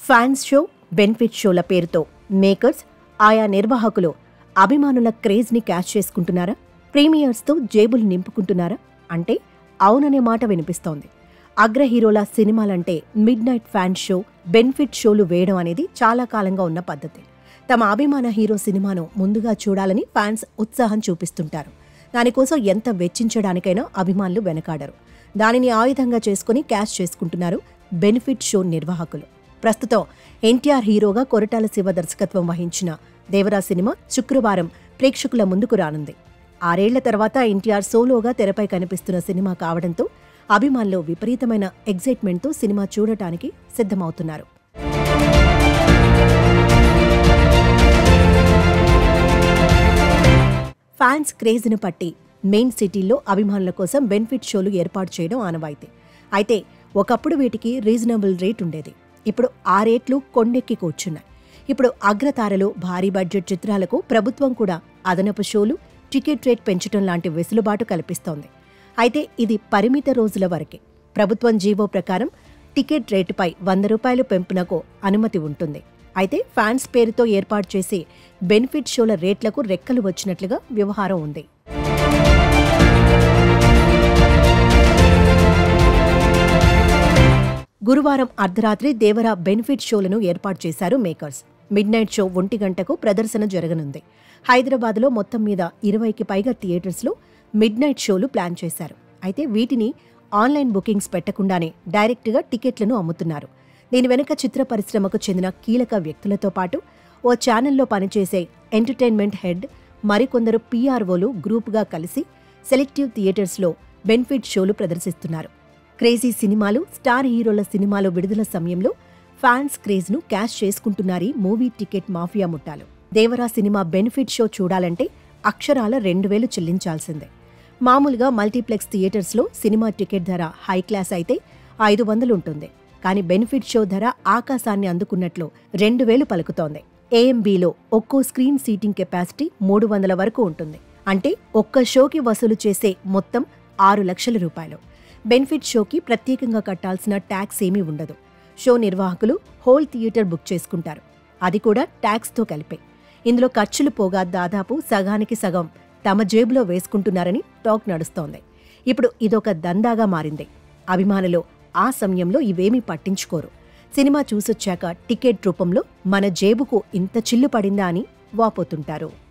fans show benefit షోల పేరుతో makers ఆయా నిర్వాహకులు అభిమానుల క్రేజ్ని క్యాచ్ చేసుకుంటున్నారా ప్రీమియర్స్తో జేబులు నింపుకుంటున్నారా అంటే అవుననే మాట వినిపిస్తోంది అగ్ర హీరోల సినిమాలంటే midnight fan show benefit షోలు వేయడం అనేది చాలా కాలంగా ఉన్న పద్ధతి తమ అభిమాన హీరో సినిమాను ముందుగా చూడాలని ఫ్యాన్స్ ఉత్సాహం చూపిస్తుంటారు దానికోసం ఎంత వెచ్చించడానికైనా అభిమానులు వెనకాడరు దానిని ఆయుధంగా చేసుకుని క్యాష్ చేసుకుంటున్నారు బెనిఫిట్ షో నిర్వాహకులు ప్రస్తుతం ఎన్టీఆర్ హీరోగా కొరటాల శివ దర్శకత్వం వహించిన దేవరా సినిమా శుక్రవారం ప్రేక్షకుల ముందుకు రానుంది ఆరేళ్ల తర్వాత ఎన్టీఆర్ సోలోగా తెరపై కనిపిస్తున్న సినిమా కావడంతో అభిమానులు విపరీతమైన ఎగ్జైట్మెంట్తో సినిమా చూడటానికి సిద్ధమవుతున్నారు ఫ్యాన్స్ క్రేజ్ను పట్టి మెయిన్ సిటీల్లో అభిమానుల కోసం బెనిఫిట్ షోలు ఏర్పాటు చేయడం ఆనవాయితీ అయితే ఒకప్పుడు వీటికి రీజనబుల్ రేట్ ఉండేది ఇప్పుడు ఆ రేట్లు కొండెక్కి కూర్చున్నాయి ఇప్పుడు అగ్రతారలు భారీ బడ్జెట్ చిత్రాలకు ప్రభుత్వం కూడా అదనపు షోలు టికెట్ రేట్ పెంచడం లాంటి వెసులుబాటు కల్పిస్తోంది అయితే ఇది పరిమిత రోజుల వరకే ప్రభుత్వం జీవో ప్రకారం టికెట్ రేటుపై వంద రూపాయలు పెంపునకు అనుమతి ఉంటుంది అయితే ఫ్యాన్స్ పేరుతో ఏర్పాటు చేసే బెనిఫిట్ షోల రేట్లకు రెక్కలు వచ్చినట్లుగా వ్యవహారం ఉంది గురువారం అర్ధరాత్రి దేవరా బెనిఫిట్ షోలను ఏర్పాటు చేశారు మేకర్స్ మిడ్ నైట్ షో ఒంటి గంటకు ప్రదర్శన జరగనుంది హైదరాబాద్లో మొత్తం మీద ఇరవైకి పైగా థియేటర్స్లో మిడ్ నైట్ షోలు ప్లాన్ చేశారు అయితే వీటిని ఆన్లైన్ బుకింగ్స్ పెట్టకుండానే డైరెక్ట్గా టికెట్లను అమ్ముతున్నారు దీని వెనుక చిత్ర పరిశ్రమకు చెందిన కీలక వ్యక్తులతో పాటు ఓ ఛానల్లో పనిచేసే ఎంటర్టైన్మెంట్ హెడ్ మరికొందరు పీఆర్ఓలు గ్రూపుగా కలిసి సెలెక్టివ్ థియేటర్స్లో బెనిఫిట్ షోలు ప్రదర్శిస్తున్నారు క్రేజీ సినిమాలు స్టార్ హీరోల సినిమాలు విడుదల సమయంలో ఫ్యాన్స్ క్రేజ్ను క్యాష్ చేసుకుంటున్నారీ మూవీ టికెట్ మాఫియా ముఠాలు దేవరా సినిమా బెనిఫిట్ షో చూడాలంటే అక్షరాల రెండు వేలు చెల్లించాల్సిందే మామూలుగా మల్టీప్లెక్స్ థియేటర్స్లో సినిమా టికెట్ ధర హై క్లాస్ అయితే ఐదు వందలు ఉంటుంది కానీ బెనిఫిట్ షో ధర ఆకాశాన్ని అందుకున్నట్లు రెండు వేలు పలుకుతోంది ఏఎంబీలో ఒక్కో స్క్రీన్ సీటింగ్ కెపాసిటీ మూడు వందల వరకు ఉంటుంది అంటే ఒక్క షోకి వసూలు చేసే మొత్తం ఆరు లక్షల రూపాయలు బెనిఫిట్ షోకి ప్రత్యేకంగా కట్టాల్సిన ట్యాక్స్ ఏమీ ఉండదు షో నిర్వాహకులు హోల్ థియేటర్ బుక్ చేసుకుంటారు అది కూడా ట్యాక్స్తో కలిపే ఇందులో ఖర్చులు పోగా దాదాపు సగానికి సగం తమ జేబులో వేసుకుంటున్నారని టాక్ నడుస్తోంది ఇప్పుడు ఇదొక దందాగా మారింది అభిమానులు ఆ సమయంలో ఇవేమీ పట్టించుకోరు సినిమా చూసొచ్చాక టికెట్ రూపంలో మన జేబుకు ఇంత చిల్లు పడిందా అని వాపోతుంటారు